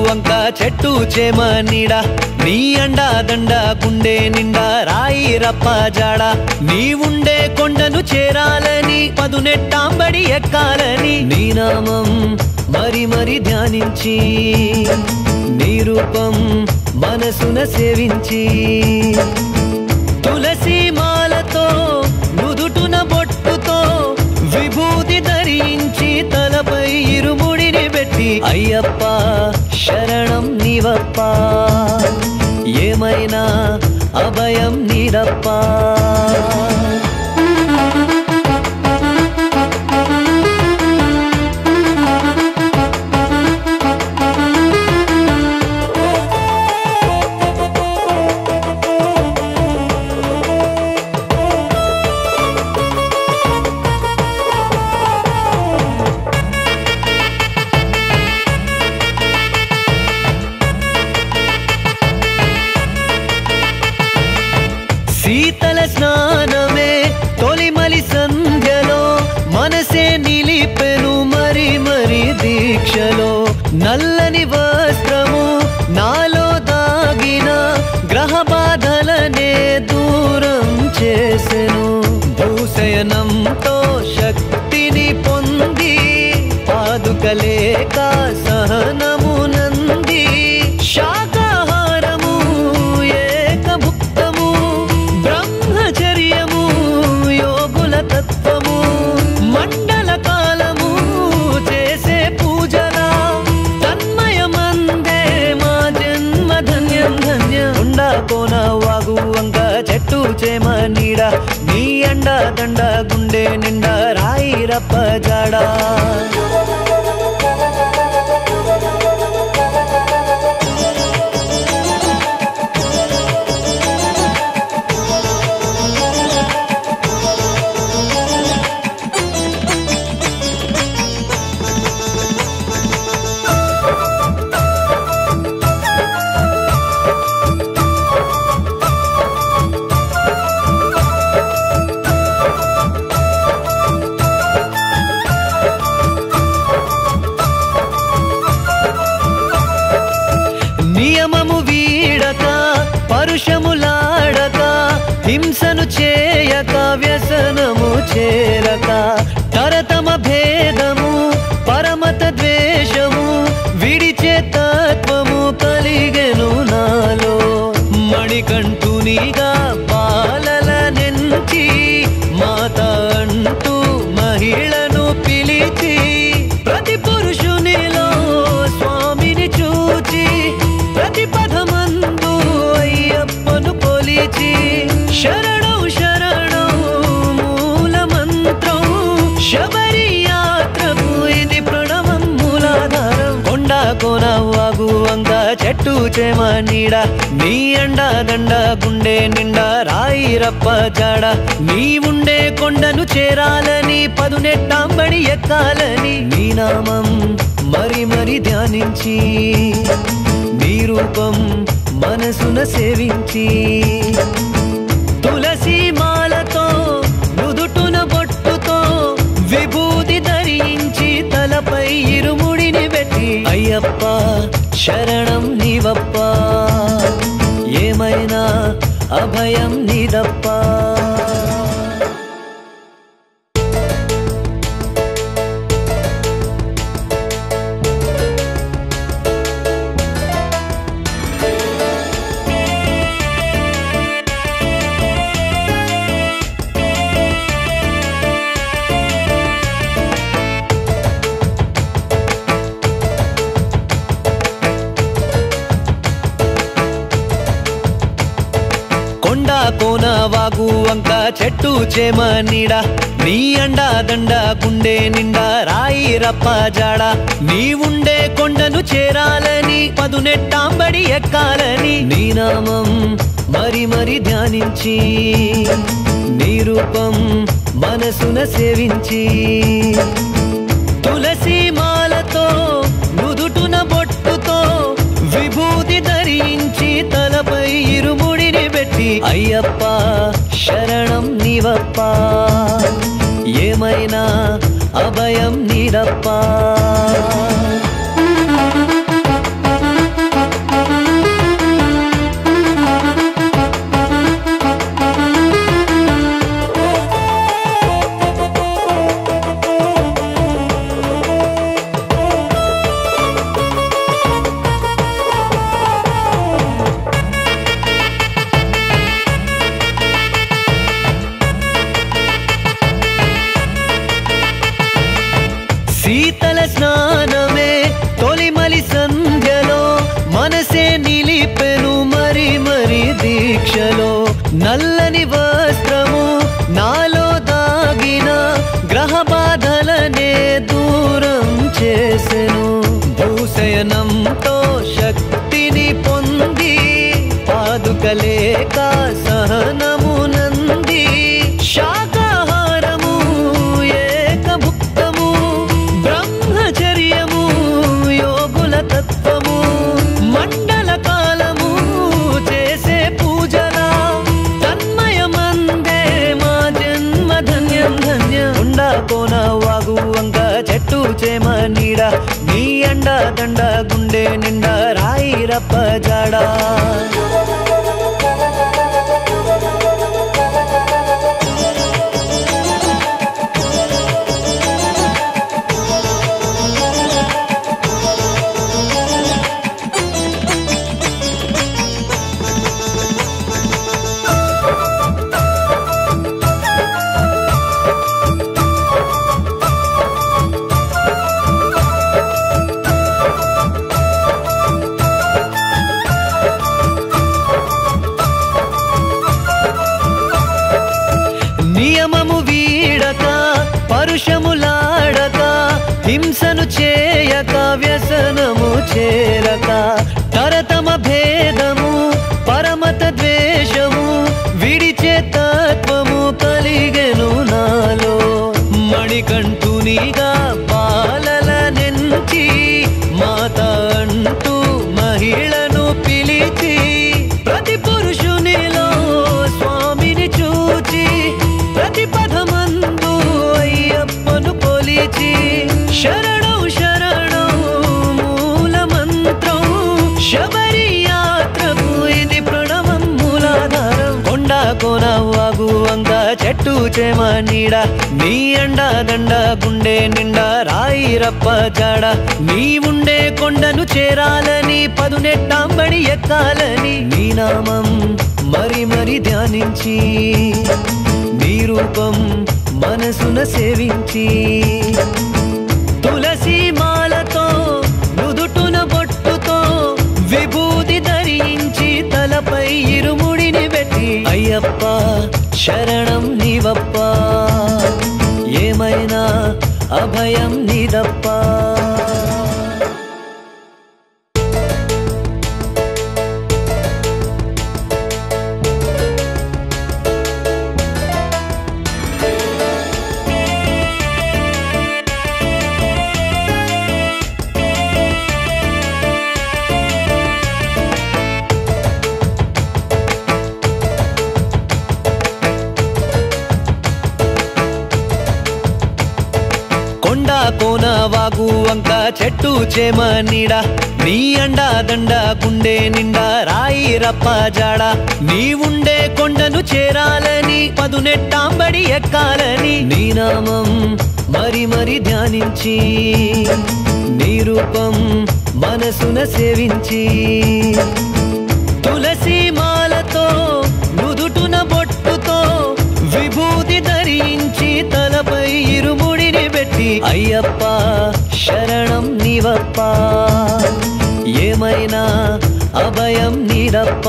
వంక చెట్టు చేమ నీడ నీ అండా దండ గుండె నిండా రాయి రప్ప జాడ నీ ఉండే కొండను చేరాలని పదునెట్టాంబడి ఎక్కాలని నీ నామం మరి మరి ధ్యానించి నీ రూపం మనసున సేవించి తులసి మాలతో నుదుటున బొట్టుతో విభూతి ధరించి తలపై ఇరుముడిని పెట్టి అయ్యప్ప శరణం నీవప్ప ఏమైనా అభయం నీదప్ప శీతల స్నానమే తొలిమలి సంధ్యలో మనసే నిలిపెను మరి మరి దీక్షలో నల్లని వస్త్రము నాలో దాగిన గ్రహ బాధలనే దూరం చేసెను భూశయనంతో శక్తిని పొంది పాదుకలేక సహనమునంది శాకాహారము ఏకభుక్తము బ్రహ్మచర్యము యోగుల తత్వము మండల కాలము చేసే పూజల తన్మయమందే మా జన్మ ధన్యం ధన్య ఉండా కోన వాగు వంక చెట్టు చేమ నీడ నీ అండ దండ గుండె నిండా రాయి రప్ప జాడా నియమము వీడక పరుషములాడక హింసను చేయక వ్యసనము చేరక తరతమ భేదము పరమత ద్వేషము విడిచే తత్వము కలిగెను నాలో మణికంఠునిగా పాలల నెంచి మాత అంటూ మహిళను పిలిచి ప్రతి పురుషునిలో స్వామిని చూచి ప్రతి పదమందు అయ్యప్పను కొలిచి శరణం శరణం మూల మంత్రం శబరి యాత్రకు ఇది ప్రణవం మూలాధారం కొండ కోన వాగు వంక చెట్టు చేమ నీడ నీ అండ దండ గుండె నిండా రాయి రప్ప జాడ నీ ఉండే కొండను చేరాలని పదునెట్టాంబడి ఎక్కాలని నీ నామం మరి మరి ధ్యానించి నీ రూపం మనసున సేవించి తులసి మాలతో నుదుటున బొట్టుతో విభూతి ధరించి తలపై ఇరుముడిని పెట్టి అయ్యప్ప శరణం నీవప్ప ఏమైనా అభయం నీదప్ప కొండ కోన వాగు వంక చెట్టు చేమ నీడ నీ అండా దండ గుండె నిండా రాయి రప్ప జాడ నీ ఉండే కొండను చేరాలని పదునెట్టాంబడి ఎక్కాలని నీ నామం మరి మరి ధ్యానించి నీ రూపం మనసున సేవించి తులసి మాలతో నుదుటున బొట్టుతో విభూతి ధరించి తలపై ఇరుముడిని పెట్టి అయ్యప్ప శరణం నీవప్ప ఏమైనా అభయం నీదప్ప భూశయనంతో శక్తిని పొంది పాదుకలేక సహనమునంది శాకాహారము ఏకభుక్తము బ్రహ్మచర్యము యోగుల తత్వము మండల కాలము చేసే పూజల తన్మయమందే మా జన్మ ధన్యం ధన్యం ఉండా కోన వాగు వంక చెట్టు చేమ నీడ నీ అండ దండ గుండె నిండా రాయి రప్ప జాడా నియమము వీడక పరుషములాడక హింసను చేయక వ్యసనము చేరక తరతమ భేదము పరమత ద్వేషము విడిచే తత్వము కలిగెను నాలో మణికంఠునిగా పాలల నెంచి మాత అంటూ మహిళను పిలిచి ప్రతి పురుషునిలో స్వామిని చూచి ప్రతి పదమందు అయ్యప్పను కొలిచి శరణం శరణం మూల మంత్రం శబరి యాత్రకు ఇది ప్రణవం మూలాధారం కొండ కోన వాగు వంక చెట్టు చేమ నీడ నీ అండ దండ గుండె నిండా రాయి రప్ప జాడ నీ ఉండే కొండను చేరాలని పదునెట్టాంబడి ఎక్కాలని నీ నామం మరి మరి ధ్యానించి నీ రూపం మనసున సేవించి తులసి మాలతో నుదుటున బొట్టుతో విభూతి ధరించి తలపై ఇరుముడిని పెట్టి అయ్యప్ప శరణం నీవప్ప ఏమైనా అభయం నీదప్ప కొండ కోన వాగు వంక చెట్టు చేమ నీడ నీ అండ దండ గుండె నిండా రాయి రప్ప జాడ నీ ఉండే కొండను చేరాలని పదునెట్టాంబడి ఎక్కాలని నీ నామం మరి మరి ధ్యానించి నీ రూపం మనసున సేవించి తులసి మాలతో నుదుటున బొట్టుతో విభూతి ధరించి తలపై ఇరుముడిని పెట్టి అయ్యప్ప శరణం నీవప్ప ఏమైనా అభయం నీదప్ప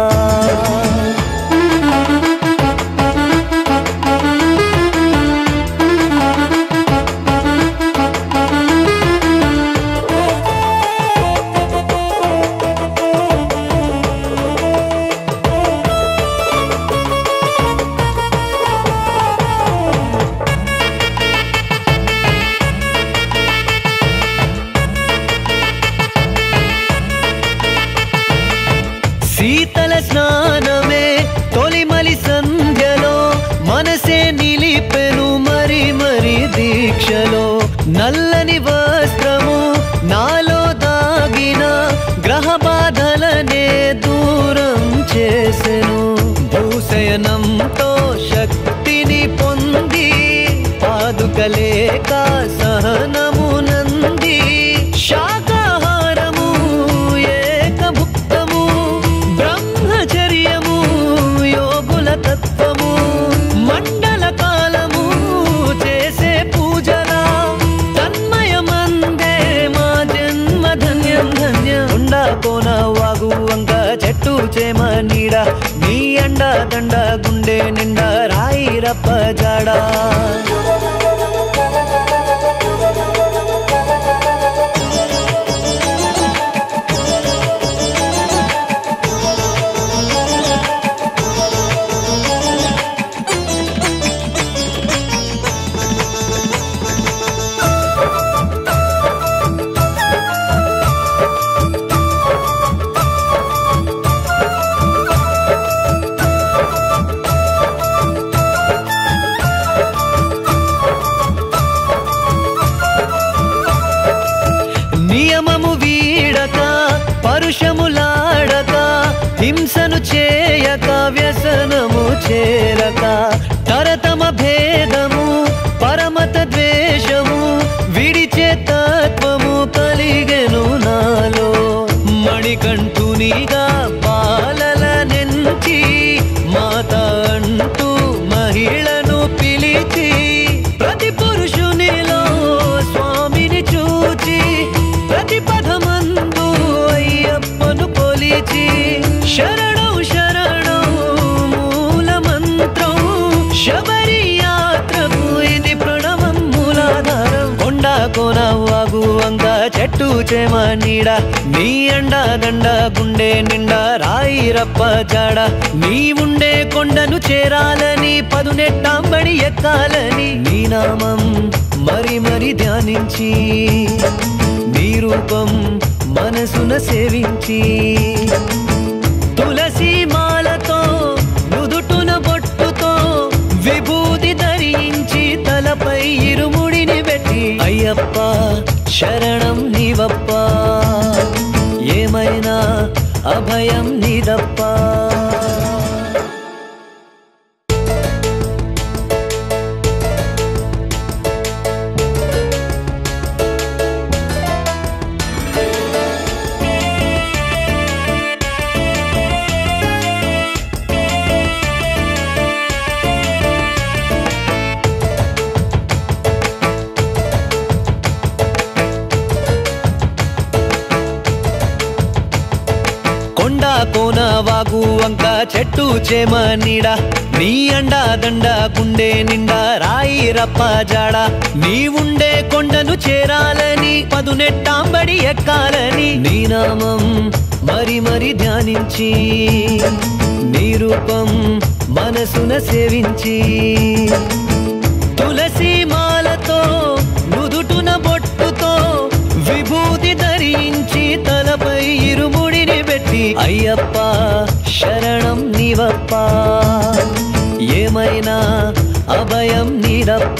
శీతల స్నానమే తొలిమలి సంధ్యలో మనసే నిలిపెను మరి మరి దీక్షలో నల్లని వస్త్రము నాలో దాగిన గ్రహ బాధలనే దూరం చేసెను భూశయనంతో శక్తిని పొంది పాదుకలేక సహనమునంది శాకాహారము ఏకభుక్తము బ్రహ్మచర్యము యోగుల తత్వము మండల కాలము చేసే పూజల తన్మయమందే మా జన్మ ధన్యం ధన్యం ఉండా కోన వాగు వంక చెట్టు చేమ నీడ నీ అండ దండ గుండె నిండా రాయి రప్ప జాడా హింసను చేయక వ్యసనము చేరక తరతమ భేదము పరమత ద్వేషము విడిచే తత్వము కలిగెను నాలో మణికంఠునిగా పాలల నుంచి మాత అంటూ మహిళను పిలిచి ప్రతి పురుషునిలో స్వామిని చూచి ప్రతి పదమందు అయ్యప్పను కొలిచి శరణం శరణం మూల మంత్రం శబరి యాత్రకు ఇది ప్రణవం మూలాధారం కొండ కోన వాగు వంక చెట్టు చేమ నీడ నీ అండ దండ గుండె నిండా రాయి రప్ప జాడ నీ ఉండే కొండను చేరాలని పదునెట్టాంబడి ఎక్కాలని నీ నామం మరి మరి ధ్యానించి నీ రూపం మనసున సేవించి తులసి మాలతో నుదుటున బొట్టుతో విభూతి ధరించి తలపై ఇరుముడిని పెట్టి అయ్యప్ప శరణం నీవప్ప ఏమైనా అభయం నీదప్ప కొండ కోన వాగు వంక చెట్టు చేమ నీడ నీ అండ దండ గుండె నిండా రాయి రప్ప జాడ నీ ఉండే కొండను చేరాలని పదునెట్టాంబడి ఎక్కాలని నీ నామం మరి మరి ధ్యానించి నీ రూపం మనసున సేవించి తులసి మాలతో నుదుటున బొట్టుతో విభూతి ధరించి తలపై ఇరుముడిని పెట్టి అయ్యప్ప శరణం నీవప్ప ఏమైనా అభయం నీదప్ప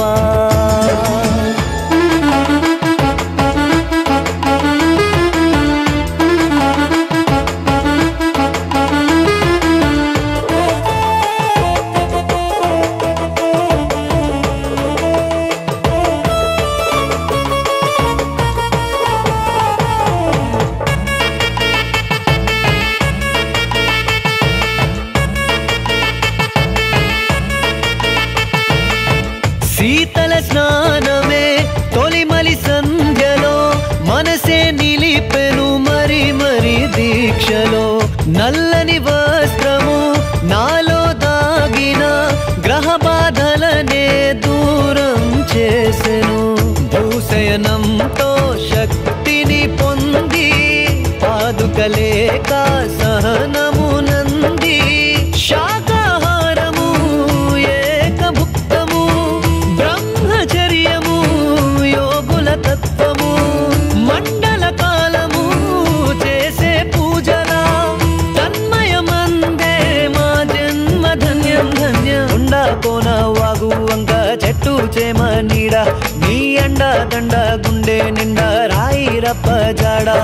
శీతల స్నానమే తొలిమలి సంధ్యలో మనసే నిలిపెను మరి మరి దీక్షలో నల్లని వస్త్రము నాలో దాగిన గ్రహ బాధలనే దూరం చేసెను భూశయనంతో శక్తిని పొంది పాదుకలేక సహనము నంది శాకాహారము ఏకభుక్తము బ్రహ్మచర్యము యోగుల తత్వము మండల కాలము చేసే పూజల తన్మయమందే మా జన్మ ధన్యం ధన్యం ఉండ కోన వాగు వంక చెట్టు చేమ నీడ నీ అండ దండ గుండె నిండా రాయి రప్ప జాడా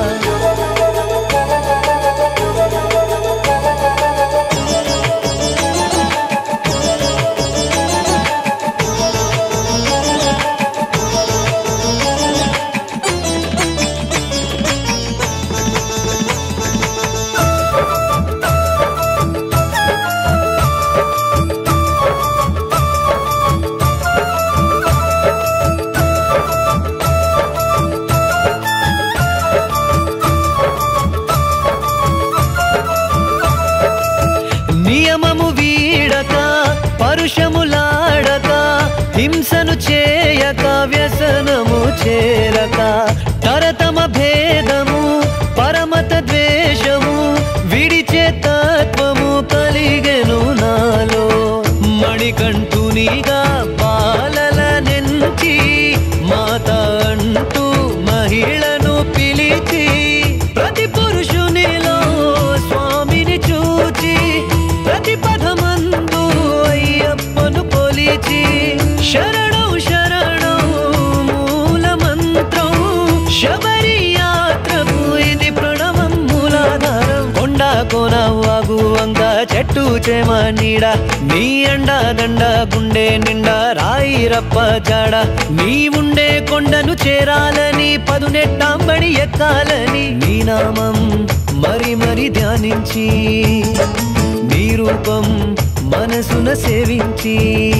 నియమము వీడక పరుషములాడక హింసను చేయక వ్యసనము చేరక తరతమ భేదము పరమత ద్వేషము విడిచే తత్వము కలిగెను నాలో మణికంఠునిగా పాలల నుంచి మాత అంటూ మహిళను పిలిచి ప్రతి పురుషునిలో స్వామిని చూచి ప్రతి పదమందు అయ్యప్పను కొలిచి శరణం శరణం మూల మంత్రం శబరి యాత్రకు ఇది ప్రణవం మూలాధారం కొండ కోన వంక చెట్టు చేమ నీడ నీ అండ దండ గుండె నిండా రాయి రప్ప జాడ నీ ఉండే కొండను చేరాలని పదునెట్టాంబడి ఎక్కాలని నీ నామం మరి మరి ధ్యానించి నీ రూపం మనసున సేవించి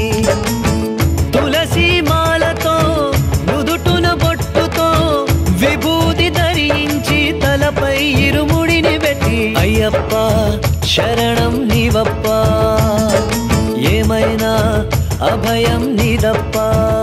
తులసి మాలతో నుదుటున బొట్టుతో విభూతి ధరించి తలపై ఇరుముడిని పెట్టి అయ్యప్ప శరణం నీవప్ప ఏమైనా అభయం నీదప్ప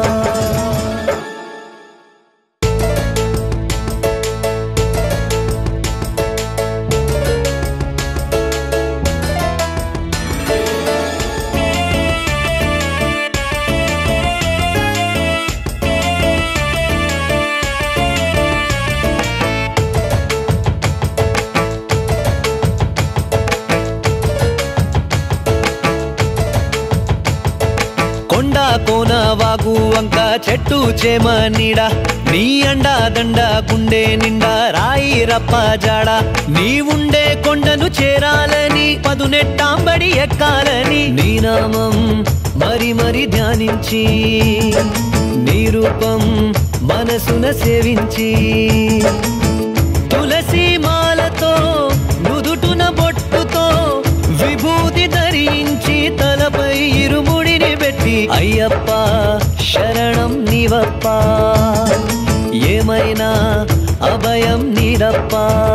కొండ కోన వాగు వంక చెట్టు చేమ నీడ నీ అండ దండ గుండె నిండా రాయి రప్ప జాడ నీ ఉండే కొండను చేరాలని పదునెట్టాంబడి ఎక్కాలని నీ నామం మరి మరి ధ్యానించి నీ రూపం మనసున సేవించి తులసి మాలతో నుదుటున బొట్టుతో విభూతి ధరించి తలపై ఇరుముడిని పెట్టి అయ్యప్ప శరణం నీవప్ప ఏమైనా అభయం నీదప్ప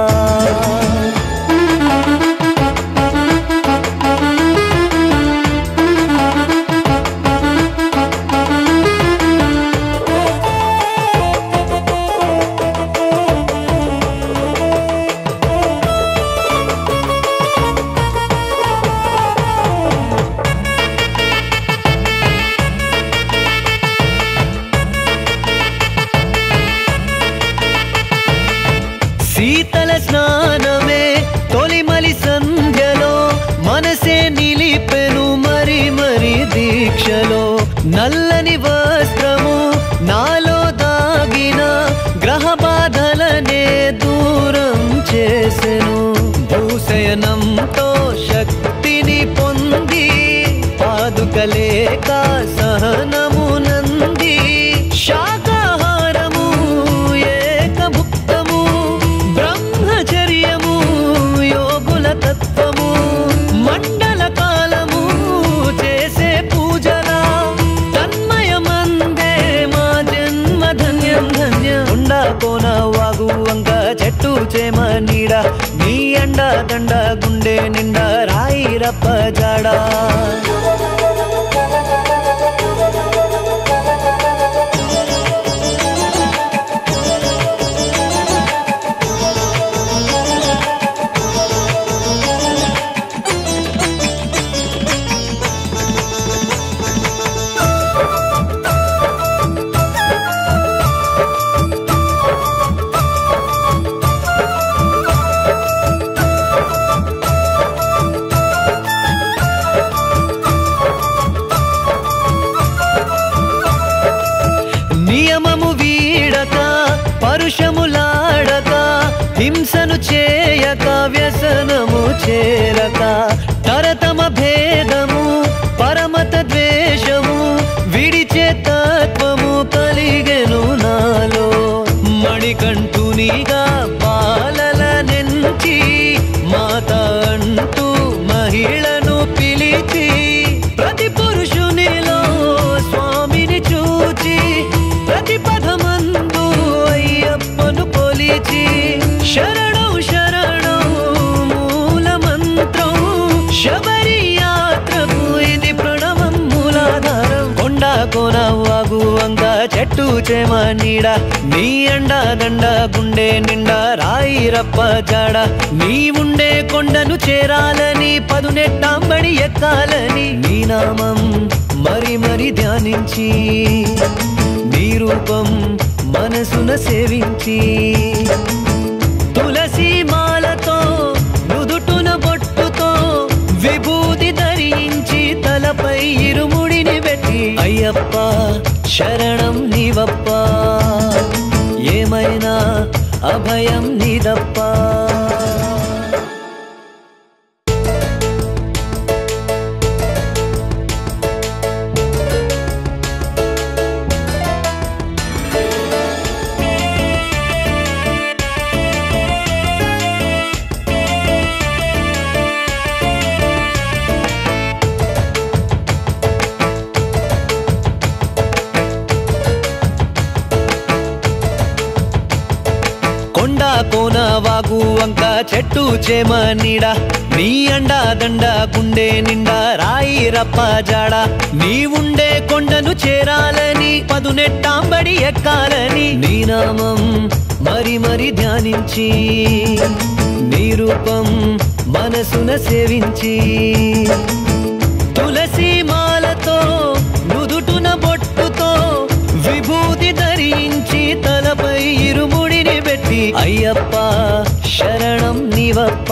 శీతల స్నానమే తొలిమలి సంధ్యలో మనసే నిలిపెను మరి మరి దీక్షలో నల్లని వస్త్రము నాలో దాగిన గ్రహ బాధలనే దూరం చేసెను భూశయనంతో శక్తిని పొంది పాదుకలేక సహనము నంది శాకాహారము ఏకభుక్తము బ్రహ్మచర్యము యోగుల తత్వము మండల కాలము చేసే పూజల తన్మయమందే మా జన్మ ధన్యం ధన్యం ఉండ కోన వాగు వంక చెట్టు చేమ నీడ నీ అండ దండ గుండె నిండా రాయి రప్ప జాడా నియమము వీడక పరుషములాడక హింసను చేయక వ్యసనము చేరక తరతమ భేదము పరమత ద్వేషము విడిచే తత్వము కలిగెను నాలో మణికంఠునిగా పాలల నెంచి మాత అంటూ మహిళను పిలిచి ప్రతి పురుషునిలో స్వామిని చూచి ప్రతి పదమందు అయ్యప్పను కొలిచి శరణం శరణం మూల మంత్రం శబరి యాత్రకు ఇది ప్రణవం మూలాధారం కొండ కోన వాగు వంక చెట్టు చేమ నీడ నీ అండ దండ గుండె నిండా రాయి రప్ప జాడ నీ ఉండే కొండను చేరాలని పదునెట్టాంబడి ఎక్కాలని నీ నామం మరి మరి ధ్యానించి నీ రూపం మనసున సేవించి తులసి మాలతో నుదుటున బొట్టుతో విభూతి ధరించి తలపై ఇరుముడిని పెట్టి అయ్యప్ప శరణం నీవప్ప ఏమైనా అభయం నీదప్ప వాగు వంక చెట్టు చేమ నీడ నీ అండా దండ గుండె నిండా రాయి రప్ప జాడ నీ ఉండే కొండను చేరాలని పదునెట్టాంబడి ఎక్కాలని నీ నామం మరి మరి ధ్యానించి నీ రూపం మనసున సేవించి తులసి మాలతో నుదుటున బొట్టుతో విభూతి ధరించి తలపై ఇరుముడిని పెట్టి అయ్యప్ప శరణం నీవప్ప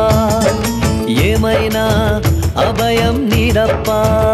ఏమైనా అభయం నీదప్ప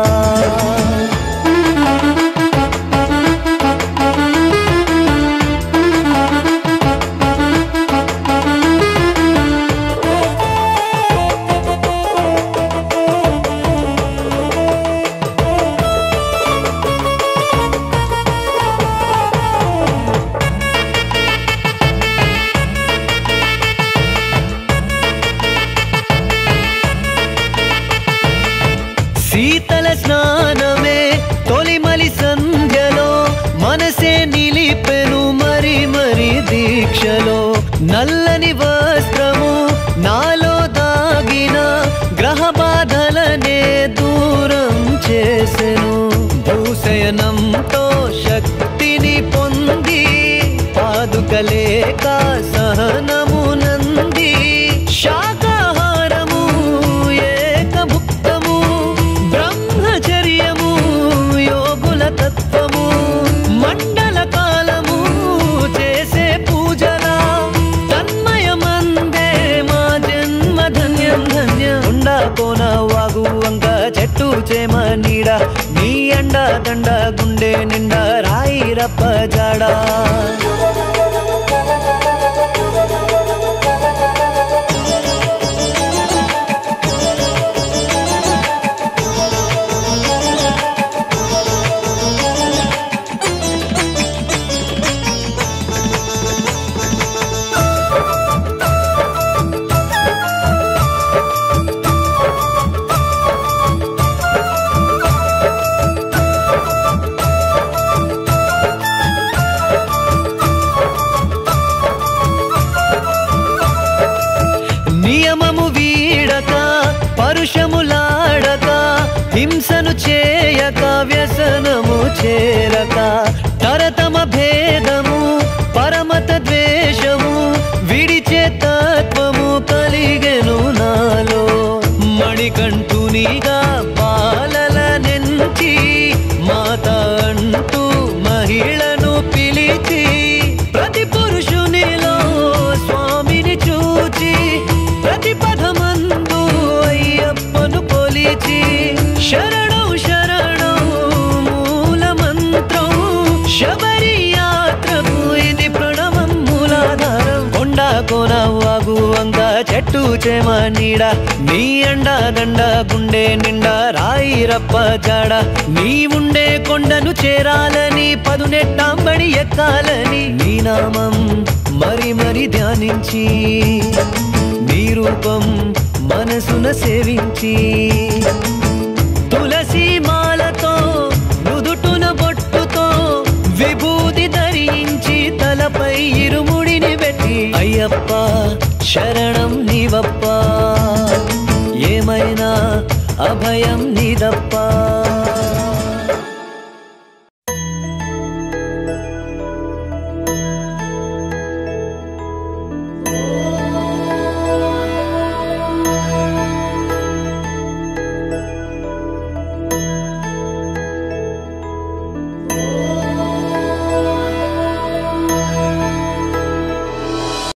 శీతల స్నానమే తొలిమలి సంధ్యలో మనసే నిలిపెను మరి మరి దీక్షలో నల్లని వస్త్రము నాలో దాగిన గ్రహ బాధలనే దూరం చేసెను భూశయనంతో శక్తిని పొంది పాదుకలేక సహనము నంది శాకాహారము ఏకభుక్తము బ్రహ్మచర్యము యోగుల తత్వము మండల కాలము చేసే పూజల తన్మయమందే మా జన్మ ధన్యం ధన్యం ఉండా కోన వాగు వంక చెట్టు చేమ నీడ నీ అండ దండ గుండె నిండా రాయి రప్ప జాడా నియమము వీడక పరుషములాడక హింసను చేయక వ్యసనము చేరక తరతమ భేదము పరమత ద్వేషము విడిచే తత్వము కలిగెను నాలో మణికంఠునిగా పాలల నెంచి మాత అంటూ మహిళను పిలిచి ప్రతి పురుషునిలో స్వామిని చూచి ప్రతి పదమందు అయ్యప్పను కొలిచి శరణం శరణం మూల మంత్రం శబరి యాత్రకు ఇది ప్రణవం మూలాధారం కొండ కోన వాగు వంక చెట్టు చేమ నీడ నీ అండ దండ గుండె నిండా రాయి రప్ప జాడ నీ ఉండే కొండను చేరాలని పదునెట్టాంబడి ఎక్కాలని నీ నామం మరి మరి ధ్యానించి నీ రూపం మనసున సేవించి తులసి మాలతో నుదుటున బొట్టుతో విభూతి ధరించి తలపై ఇరుముడిని పెట్టి అయ్యప్ప శరణం నీవప్ప ఏమైనా అభయం నీదప్ప